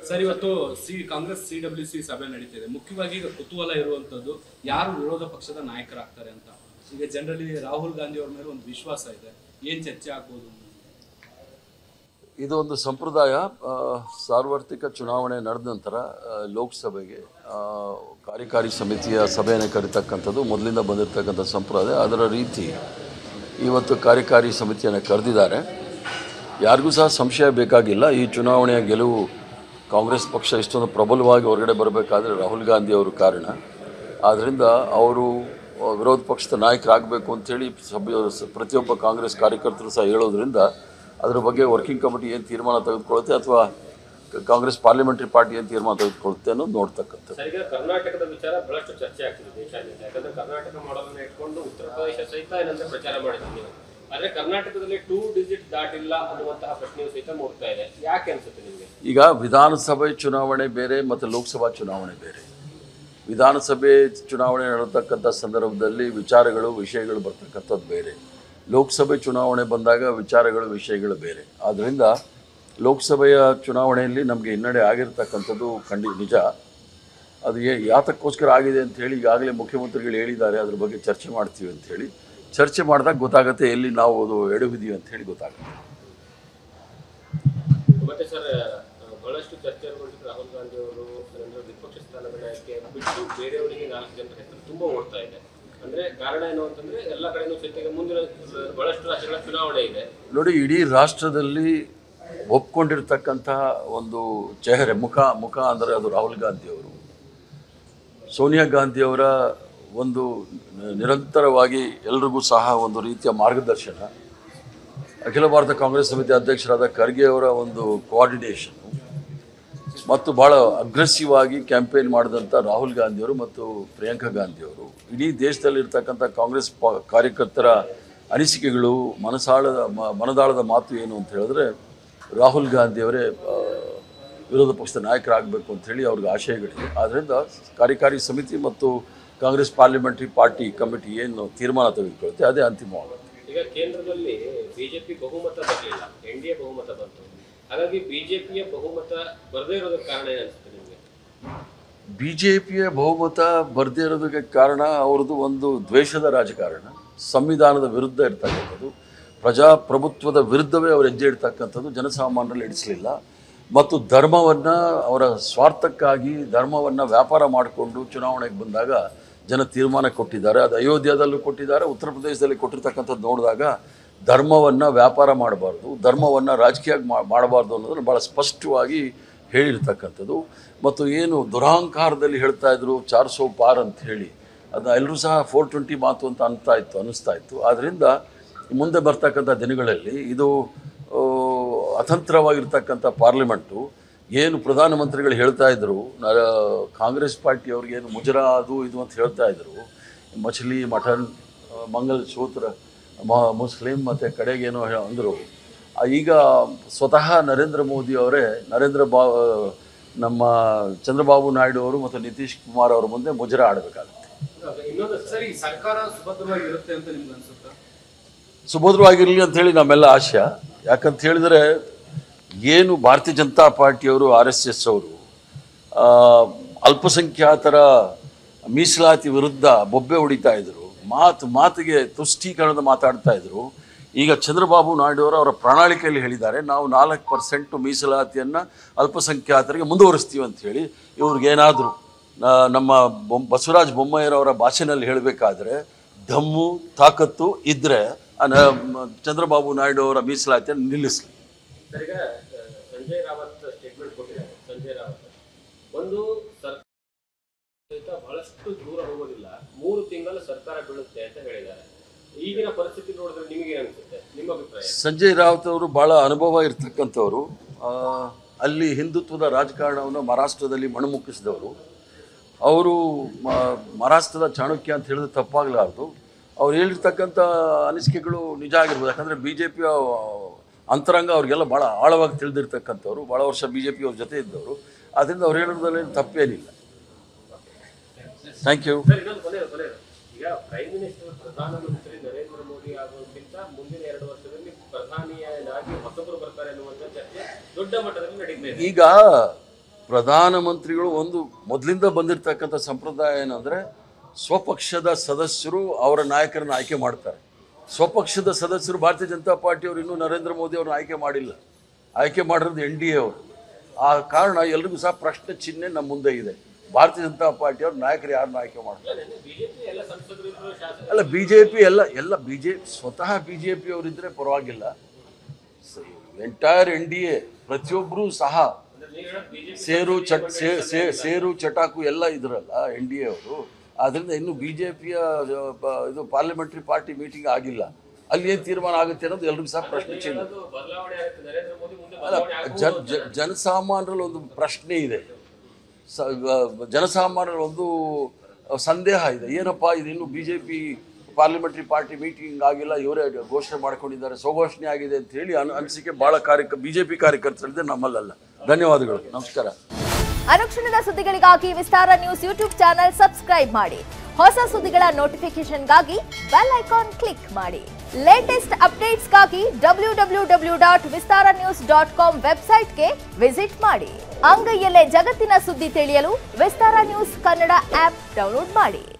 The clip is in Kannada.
ಸರ್ ಇವತ್ತು C Congress C W C ಸಭೆ ನಡೀತಿದೆ ಮುಖ್ಯವಾಗಿ ಈಗ ಕುತೂಹಲ ಇರುವಂತದ್ದು ಯಾರು ವಿರೋಧ ಪಕ್ಷದ ನಾಯಕರಾಗ್ತಾರೆ ಅಂತ ಈಗ ಜನರಲಿ ರಾಹುಲ್ ಗಾಂಧಿ ಅವ್ರ ಮೇಲೆ ಒಂದು ವಿಶ್ವಾಸ ಇದೆ ಏನ್ ಚರ್ಚೆ ಆಗ್ಬೋದು ಇದು ಒಂದು ಸಂಪ್ರದಾಯ ಆ, ಸಾರ್ವತ್ರಿಕ ಚುನಾವಣೆ ನಡೆದ ನಂತರ ಆ, ಲೋಕಸಭೆಗೆ ಆ, ಕಾರ್ಯಕಾರಿ ಸಮಿತಿಯ ಸಭೆಯನ್ನು ಕರೀತಕ್ಕಂಥದ್ದು ಮೊದಲಿಂದ ಬಂದಿರತಕ್ಕಂಥ ಸಂಪ್ರದಾಯ ಅದರ ರೀತಿ ಇವತ್ತು ಕಾರ್ಯಕಾರಿ ಸಮಿತಿಯನ್ನು ಕರೆದಿದ್ದಾರೆ ಯಾರಿಗೂ ಸಹ ಸಂಶಯ ಬೇಕಾಗಿಲ್ಲ ಈ ಚುನಾವಣೆಯ ಗೆಲುವು ಕಾಂಗ್ರೆಸ್ ಪಕ್ಷ ಇಷ್ಟೊಂದು ಪ್ರಬಲವಾಗಿ ಹೊರಗಡೆ ಬರಬೇಕಾದ್ರೆ ರಾಹುಲ್ ಗಾಂಧಿ ಅವರು ಕಾರಣ ಆದ್ದರಿಂದ ಅವರು ಆ, ವಿರೋಧ ಪಕ್ಷದ ನಾಯಕರಾಗಬೇಕು ಅಂತೇಳಿ ಸಭೆ ಪ್ರತಿಯೊಬ್ಬ ಕಾಂಗ್ರೆಸ್ ಕಾರ್ಯಕರ್ತರು ಸಹ ಹೇಳೋದ್ರಿಂದ ಅದರ ಬಗ್ಗೆ ವರ್ಕಿಂಗ್ ಕಮಿಟಿ ಏನು ತೀರ್ಮಾನ ತೆಗೆದುಕೊಳ್ಳುತ್ತೆ ಅಥವಾ ಕಾಂಗ್ರೆಸ್ ಪಾರ್ಲಿಮೆಂಟರಿ ಪಾರ್ಟಿ ಏನು ತೀರ್ಮಾನ ತೆಗೆದುಕೊಳ್ಳುತ್ತೆ ಅನ್ನೋದು ನೋಡ್ತಕ್ಕಂಥದ್ದು ಸರ್ ಈಗ ಕರ್ನಾಟಕದ ವಿಚಾರ ಬಹಳಷ್ಟು ಚರ್ಚೆ ಆಗ್ತಿದೆ ದೇಶಾದ್ಯಂತ ಯಾಕಂದ್ರೆ ಕರ್ನಾಟಕ ಮಾಡಲನ್ನ ಇಟ್ಕೊಂಡು ಉತ್ತರ ಪ್ರದೇಶ ಸಹಿತ ಏನಂದ್ರೆ ಪ್ರಚಾರ ಮಾಡಿದ್ದೀವಿ ನೀವು ಆದ್ರೆ ಕರ್ನಾಟಕದಲ್ಲಿ ಟೂ ಡಿಜಿಟ್ ದಾಟಿಲ್ಲ ಅನ್ನುವಂತಹ ಪ್ರಶ್ನೆಯು ಸಹಿತ ಮೂಡ್ತಾ ಇದೆ ಯಾಕೆ ಅನ್ಸುತ್ತೆ ನಿಮಗೆ ಈಗ ವಿಧಾನಸಭೆ ಚುನಾವಣೆ ಬೇರೆ ಮತ್ತು ಲೋಕಸಭಾ ಚುನಾವಣೆ ಬೇರೆ ವಿಧಾನಸಭೆ ಚುನಾವಣೆ ನಡೆತಕ್ಕಂಥ ಸಂದರ್ಭದಲ್ಲಿ ವಿಚಾರಗಳು ವಿಷಯಗಳು ಬರ್ತಕ್ಕಂಥದ್ದು ಬೇರೆ ಲೋಕಸಭೆ ಚುನಾವಣೆ ಬಂದಾಗ ವಿಚಾರಗಳು ವಿಷಯಗಳು ಬೇರೆ ಆದ್ದರಿಂದ ಲೋಕಸಭೆಯ ಚುನಾವಣೆಯಲ್ಲಿ ನಮಗೆ ಹಿನ್ನಡೆ ಆಗಿರ್ತಕ್ಕಂಥದ್ದು ಖಂಡಿ ನಿಜ ಅದು ಏ ಯಾತಕ್ಕೋಸ್ಕರ ಆಗಿದೆ ಅಂತ ಹೇಳಿ ಈಗಾಗಲೇ ಮುಖ್ಯಮಂತ್ರಿಗಳು ಹೇಳಿದ್ದಾರೆ ಅದ್ರ ಬಗ್ಗೆ ಚರ್ಚೆ ಮಾಡ್ತೀವಿ ಅಂತ ಹೇಳಿ ಚರ್ಚೆ ಮಾಡಿದಾಗ ಗೊತ್ತಾಗುತ್ತೆ ಎಲ್ಲಿ ನಾವು ಅದು ಎಡವಿದೀವಿ ಅಂತ ಹೇಳಿ ಗೊತ್ತಾಗುತ್ತೆ ಮತ್ತೆ ಸರ್ ಬಹಳಷ್ಟು ಚರ್ಚೆಗೊಂಡಿದ್ದು ರಾಹುಲ್ ಗಾಂಧಿ ಅವರು ಅಂದ್ರೆ ವಿಪಕ್ಷ ಸ್ಥಾನಗಳ ಆಯ್ಕೆ ಬಿಟ್ಟು ಬೇರೆಯವರಿಗೆ ನಾಲ್ಕು ಜನರ ಹೆಸರು ತುಂಬಾ ಓಡ್ತಾ ಇದೆ ಅಂದ್ರೆ ಕಾರಣ ಏನು ಅಂತಂದ್ರೆ ಎಲ್ಲ ಕಡೆನೂ ಸಹಿತ ಈಗ ಮುಂದಿನ ಬಹಳಷ್ಟು ರಾಜ್ಯಗಳ ಚುನಾವಣೆ ಇದೆ ನೋಡಿ ಇಡೀ ರಾಷ್ಟ್ರದಲ್ಲಿ ಒಪ್ಕೊಂಡಿರ್ತಕ್ಕಂತಹ ಒಂದು ಚೆಹರೆ ಮುಖ ಮುಖ ಅಂದರೆ ಅದು ರಾಹುಲ್ ಗಾಂಧಿಯವರು ಸೋನಿಯಾ ಗಾಂಧಿಯವರ ಒಂದು ನಿರಂತರವಾಗಿ ಎಲ್ರಿಗೂ ಸಹ ಒಂದು ರೀತಿಯ ಮಾರ್ಗದರ್ಶನ ಅಖಿಲ ಭಾರತ ಕಾಂಗ್ರೆಸ್ ಸಮಿತಿ ಅಧ್ಯಕ್ಷರಾದ ಖರ್ಗೆ ಅವರ ಒಂದು ಕೋಆರ್ಡಿನೇಷನ್ ಮತ್ತು ಭಾಳ ಅಗ್ರೆಸಿವ್ ಆಗಿ ಕ್ಯಾಂಪೇನ್ ಮಾಡಿದಂಥ ರಾಹುಲ್ ಗಾಂಧಿಯವರು ಮತ್ತು ಪ್ರಿಯಾಂಕಾ ಗಾಂಧಿಯವರು ಇಡೀ ದೇಶದಲ್ಲಿರ್ತಕ್ಕಂಥ ಕಾಂಗ್ರೆಸ್ ಪ ಕಾರ್ಯಕರ್ತರ ಅನಿಸಿಕೆಗಳು ಮನಸಾಳದ ಮ- ಮನದಾಳದ ಮಾತು ಏನು ಅಂತ ಹೇಳಿದ್ರೆ ರಾಹುಲ್ ಗಾಂಧಿಯವರೇ ಆ, ವಿರೋಧ ಪಕ್ಷದ ನಾಯಕರಾಗಬೇಕು ಅಂತೇಳಿ ಅವ್ರಿಗೆ ಆಶಯಗಳಿವೆ ಆದ್ದರಿಂದ ಕಾರ್ಯಕಾರಿ ಸಮಿತಿ ಮತ್ತು ಕಾಂಗ್ರೆಸ್ ಪಾರ್ಲಿಮೆಂಟರಿ ಪಾರ್ಟಿ ಕಮಿಟಿ ಏನು ತೀರ್ಮಾನ ತೆಗೆದುಕೊಳ್ಳುತ್ತೆ ಅದೇ ಅಂತಿಮವಾಗುತ್ತೆ ಈಗ ಕೇಂದ್ರದಲ್ಲಿ ಬಿಜೆಪಿ ಬಹುಮತ ಬರಲಿಲ್ಲ ಎನ್ ಡಿ ಎ ಬಹುಮತ ಬಂತು ಹಾಗಾಗಿ ಬಿಜೆಪಿಯ ಬಹುಮತ ಬರದೇ ಇರೋದಕ್ಕೆ ಕಾರಣ ಏನನ್ಸುತ್ತೆ ನಿಮಗೆ ಬಿ ಜೆ ಪಿಯ ಬಹುಮತ ಬರದೇ ಇರೋದಕ್ಕೆ ಕಾರಣ ಅವ್ರದ್ದು ಒಂದು ದ್ವೇಷದ ರಾಜಕಾರಣ ಸಂವಿಧಾನದ ವಿರುದ್ಧ ಇರ್ತಕ್ಕಂಥದ್ದು ಪ್ರಜಾಪ್ರಭುತ್ವದ ವಿರುದ್ಧವೇ ಅವರು ಹೆಜ್ಜೆ ಇಡ್ತಕ್ಕಂಥದ್ದು ಜನಸಾಮಾನ್ಯರಲ್ಲಿ ಇಡಿಸಲಿಲ್ಲ ಮತ್ತು ಧರ್ಮವನ್ನು ಅವರ ಸ್ವಾರ್ಥಕ್ಕಾಗಿ ಧರ್ಮವನ್ನು ವ್ಯಾಪಾರ ಮಾಡಿಕೊಂಡು ಚುನಾವಣೆಗೆ ಬಂದಾಗ ಜನ ತೀರ್ಮಾನ ಕೊಟ್ಟಿದ್ದಾರೆ ಅದು ಅಯೋಧ್ಯದಲ್ಲೂ ಕೊಟ್ಟಿದ್ದಾರೆ ಉತ್ತರ ಪ್ರದೇಶದಲ್ಲಿ ಕೊಟ್ಟಿರ್ತಕ್ಕಂಥದ್ದು ನೋಡಿದಾಗ ಧರ್ಮವನ್ನು ವ್ಯಾಪಾರ ಮಾಡಬಾರ್ದು ಧರ್ಮವನ್ನು ರಾಜಕೀಯ ಮಾಡಬಾರ್ದು ಅನ್ನೋದನ್ನು ಭಾಳ ಸ್ಪಷ್ಟವಾಗಿ ಹೇಳಿರ್ತಕ್ಕಂಥದ್ದು ಮತ್ತು ಏನು ದುರಹಂಕಾರದಲ್ಲಿ ಹೇಳ್ತಾ ಇದ್ರು ಚಾರ್ ಸೋ ಪಾರ್ ಅಂತ ಹೇಳಿ ಅದನ್ನ ಎಲ್ಲರೂ ಸಹ ಫೋರ್ ಟ್ವೆಂಟಿ ಮಾತು ಅಂತ ಅನ್ತಾ ಇತ್ತು ಅನ್ನಿಸ್ತಾ ಇತ್ತು ಆದ್ದರಿಂದ ಮುಂದೆ ಬರ್ತಕ್ಕಂಥ ದಿನಗಳಲ್ಲಿ ಇದು ಆ, ಅತಂತ್ರವಾಗಿರ್ತಕ್ಕಂಥ ಪಾರ್ಲಿಮೆಂಟು ಏನು ಪ್ರಧಾನಮಂತ್ರಿಗಳು ಹೇಳ್ತಾ ಇದ್ರು ನ- ಕಾಂಗ್ರೆಸ್ ಪಾರ್ಟಿಯವ್ರಿಗೆ ಏನು ಮುಜರಾ ಅದು ಇದು ಅಂತ ಹೇಳ್ತಾ ಇದ್ರು ಮछली ಮಟನ್ ಆ, ಮಂಗಲ್ ಸೂತ್ರ ಮ- ಮುಸ್ಲಿಂ ಮತ್ತು ಕಡೆಗೇನೋ ಹೇ- ಅಂದರು ಆ, ಈಗ ಸ್ವತಃ ನರೇಂದ್ರ ಮೋದಿ ಅವರೇ ನರೇಂದ್ರ ಬಾ ನಮ್ಮ ಚಂದ್ರಬಾಬು ನಾಯ್ಡು ಅವರು ಮತ್ತು ನಿತೀಶ್ ಕುಮಾರ್ ಅವರ ಮುಂದೆ ಮುಜರಾ ಆಡಬೇಕಾಗುತ್ತೆ ಇನ್ನೊಂದು ಸರಿ ಸರ್ಕಾರ ಸುಭದ್ರವಾಗಿರುತ್ತೆ ಅಂತ ನಿಮ್ಗೆ ಅನ್ಸುತ್ತಾ ಸುಭದ್ರವಾಗಿರಲಿ ಅಂತೇಳಿ ನಮ್ಮೆಲ್ಲ ಆಶಯ ಯಾಕಂತ ಹೇಳಿದರೆ ಏನು ಭಾರತೀಯ ಜನತಾ ಪಾರ್ಟಿಯವರು ಆರ್ ಎಸ್ ಎಸ್ ಅವರು ಆ, ಅಲ್ಪಸಂಖ್ಯಾತರ ಮೀಸಲಾತಿ ವಿರುದ್ಧ ಬೊಬ್ಬೆ ಹೊಡಿತಾ ಇದ್ರು ಮಾತು ಮಾತಿಗೆ ತುಷ್ಟೀಕರಣದ ಮಾತಾಡ್ತಾ ಇದ್ರು ಈಗ ಚಂದ್ರಬಾಬು ನಾಯ್ಡು ಅವರು ಅವರ ಪ್ರಣಾಳಿಕೆಯಲ್ಲಿ ಹೇಳಿದ್ದಾರೆ ನಾವು ನಾಲ್ಕು ಪರ್ಸೆಂಟು ಮೀಸಲಾತಿಯನ್ನು ಅಲ್ಪಸಂಖ್ಯಾತರಿಗೆ ಮುಂದುವರಿಸ್ತೀವಿ ಅಂತ ಹೇಳಿ ಇವ್ರಿಗೇನಾದರೂ ನಮ್ಮ ಬೊಮ್ ಬಸವರಾಜ ಬೊಮ್ಮಾಯಿರವರ ಭಾಷೆನಲ್ಲಿ ಹೇಳಬೇಕಾದ್ರೆ ದಮ್ಮು ತಾಕತ್ತು ಇದ್ದರೆ ಚಂದ್ರಬಾಬು ನಾಯ್ಡು ಅವರ ಮೀಸಲಾತಿಯನ್ನು ನಿಲ್ಲಿಸಲಿ ಸರ್ ಈಗ ಆ, ಸಂಜಯ್ ರಾವತ್ ಸ್ಟೇಟ್ಮೆಂಟ್ ಕೊಟ್ಟಿದ್ದಾರೆ ಸಂಜಯ್ ರಾವತ್ ಒಂದು ಸರ್ಕಾರ ಸಹಿತ ಬಹಳಷ್ಟು ದೂರ ಹೋಗೋದಿಲ್ಲ ಮೂರು ತಿಂಗಳು ಸರ್ಕಾರ ಬೀಳುತ್ತೆ ಅಂತ ಹೇಳಿದ್ದಾರೆ ಈಗಿನ ಪರಿಸ್ಥಿತಿ ನೋಡಿದ್ರೆ ನಿಮಗೆ ಅನ್ಸುತ್ತೆ ನಿಮ್ಮ ಅಭಿಪ್ರಾಯ ಸಂಜಯ್ ರಾವತ್ ಅವರು ಭಾಳ ಅನುಭವ ಇರ್ತಕ್ಕಂಥವ್ರು ಆ, ಅಲ್ಲಿ ಹಿಂದುತ್ವದ ರಾಜಕಾರಣವನ್ನು ಮಹಾರಾಷ್ಟ್ರದಲ್ಲಿ ಮಣಮುಕ್ಕಿಸಿದವರು ಅವರು ಮ- ಮಹಾರಾಷ್ಟ್ರದ ಚಾಣಕ್ಯ ಅಂತ ಹೇಳಿದ್ರೆ ತಪ್ಪಾಗಲಾರ್ದು ಅವ್ರು ಹೇಳಿರ್ತಕ್ಕಂಥ ಅನಿಸಿಕೆಗಳು ನಿಜ ಆಗಿರ್ಬೋದು ಯಾಕಂದರೆ ಬಿ ಜೆ ಪಿಯ ಅಂತರಂಗ ಅವ್ರಿಗೆಲ್ಲ ಭಾಳ ಆಳವಾಗಿ ತಿಳಿದಿರ್ತಕ್ಕಂಥವ್ರು ಭಾಳ ವರ್ಷ ಬಿ ಜೆ ಪಿಯವ್ರ ಜೊತೆ ಇದ್ದವರು ಅದರಿಂದ ಅವ್ರು ಹೇಳೋದ್ರಲ್ಲಿ ತಪ್ಪೇನಿಲ್ಲ ಥ್ಯಾಂಕ್ ಯು ಸರ್ ಇನ್ನೊಂದು ಕೊನೆಯದು ಕೊನೆಯದು ಈಗ ಪ್ರೈಮ್ ಮಿನಿಸ್ಟರ್ ಪ್ರಧಾನಮಂತ್ರಿ ನರೇಂದ್ರ ಮೋದಿ ಆಗೋದಕ್ಕಿಂತ ಮುಂದಿನ ಎರಡು ವರ್ಷದಲ್ಲಿ ಪ್ರಧಾನಿಯಾಗಿ ಹೊಸಬರು ಬರ್ತಾರೆ ಅನ್ನುವಂಥ ಚರ್ಚೆ ದೊಡ್ಡ ಮಟ್ಟದಲ್ಲಿ ನಡೀತಾ ಇದೆ ಈಗ ಪ್ರಧಾನಮಂತ್ರಿಗಳು ಒಂದು ಮೊದಲಿಂದ ಬಂದಿರತಕ್ಕಂಥ ಸಂಪ್ರದಾಯ ಏನಂದರೆ ಸ್ವಪಕ್ಷದ ಸದಸ್ಯರು ಅವರ ನಾಯಕರನ್ನ ಆಯ್ಕೆ ಮಾಡ್ತಾರೆ ಸ್ವಪಕ್ಷದ ಸದಸ್ಯರು ಭಾರತೀಯ ಜನತಾ ಪಾರ್ಟಿಯವರು ಇನ್ನೂ ನರೇಂದ್ರ ಮೋದಿ ಅವ್ರನ್ನ ಆಯ್ಕೆ ಮಾಡಿಲ್ಲ ಆಯ್ಕೆ ಮಾಡಿರೋದು ಎನ್ ಡಿ ಎ ಅವರು ಆ ಕಾರಣ ಎಲ್ರಿಗೂ ಸಹ ಪ್ರಶ್ನೆ ಚಿಹ್ನೆ ನಮ್ಮ ಮುಂದೆ ಇದೆ ಭಾರತೀಯ ಜನತಾ ಪಾರ್ಟಿಯವ್ರ ನಾಯಕರು ಯಾರನ್ನ ಆಯ್ಕೆ ಮಾಡ್ತಾರೆ ಬಿಜೆಪಿ ಎಲ್ಲ ಸಂಸದರು ಇದ್ರು ಶಾಸಕರು ಅಲ್ಲ ಬಿ ಜೆ ಪಿ ಎಲ್ಲ ಎಲ್ಲ ಬಿ ಜೆ ಸ್ವತಃ ಬಿ ಜೆ ಪಿ ಅವರಿದ್ದರೆ ಪರವಾಗಿಲ್ಲ ಎಂಟೈರ್ ಎನ್ ಡಿ ಎ ಪ್ರತಿಯೊಬ್ಬರೂ ಸಹ ಅಂದ್ರೆ ನೀವು ಹೇಳೋದು ಬಿಜೆಪಿ ಸೇರು ಚಟ್ ಸೇ- ಸೇ- ಸೇರು ಚಟಾಕು ಎಲ್ಲ ಇದ್ರಲ್ಲ ಎನ್ ಡಿ ಎ ಅವರು ಆದ್ದರಿಂದ ಇನ್ನು ಬಿ ಜೆ ಪಿಯ ಇದು ಪಾರ್ಲಿಮೆಂಟ್ರಿ ಪಾರ್ಟಿ ಮೀಟಿಂಗ್ ಆಗಿಲ್ಲ ಅಲ್ಲಿ ಏನು ತೀರ್ಮಾನ ಆಗುತ್ತೆ ಅನ್ನೋದು ಎಲ್ರಿಗೂ ಸಹ ಪ್ರಶ್ನೆ ಚಿಹ್ನೆ ಹೇಳೋದು ಬದಲಾವಣೆ ಆಗುತ್ತೆ ನರೇಂದ್ರ ಮೋದಿ ಮುಂದೆ ಅಲ್ಲ ಬದಲಾವಣೆ ಜನ ಆಗಬಹುದು ಜ- ಜನಸಾಮಾನ್ಯರಲ್ಲಿ ಒಂದು ಪ್ರಶ್ನೆ ಇದೆ ಸ ಜನಸಾಮಾನ್ಯರ ಒಂದು ಸಂದೇಹ ಇದೆ ಏನಪ್ಪ ಇದು ಇನ್ನು B J P parliamentary party meeting ಆಗಿಲ್ಲ ಇವರೇ ಘೋಷಣೆ ಮಾಡ್ಕೊಂಡಿದ್ದಾರೆ ಸ್ವಘೋಷಣೆ ಆಗಿದೆ ಅಂತ ಹೇಳಿ ಅನ್ ಅನಿಸಿಕೆ ಭಾಳ ಕಾರ್ಯ ಬಿ ಜೆ ಪಿ ಕಾರ್ಯಕರ್ತರಿದೆ ನಮ್ಮಲ್ಲಲ್ಲ ಧನ್ಯವಾದಗಳು ನಮಸ್ಕಾರ ಅನುಕ್ಷಣದ ಸುದ್ದಿಗಳಿಗಾಗಿ Vistara news YouTube channel subscribe ಮಾಡಿ ಹೊಸ ಸುದ್ದಿಗಳ ನೋಟಿಫಿಕೇಶನ್ಗಾಗಿ ಬೆಲ್ ಐಕಾನ್ ಕ್ಲಿಕ್ ಮಾಡಿ ಲೇಟೆಸ್ಟ್ ಅಪ್ಡೇಟ್ಸ್ಗಾಗಿ W W W dot Vistara news dot com ವೆಬ್ಸೈಟ್ಗೆ ವಿಸಿಟ್ ಮಾಡಿ ಅಂಗೈಯಲ್ಲೇ ಜಗತ್ತಿನ ಸುದ್ದಿ ತಿಳಿಯಲು Vistara news Kannada app download ಮಾಡಿ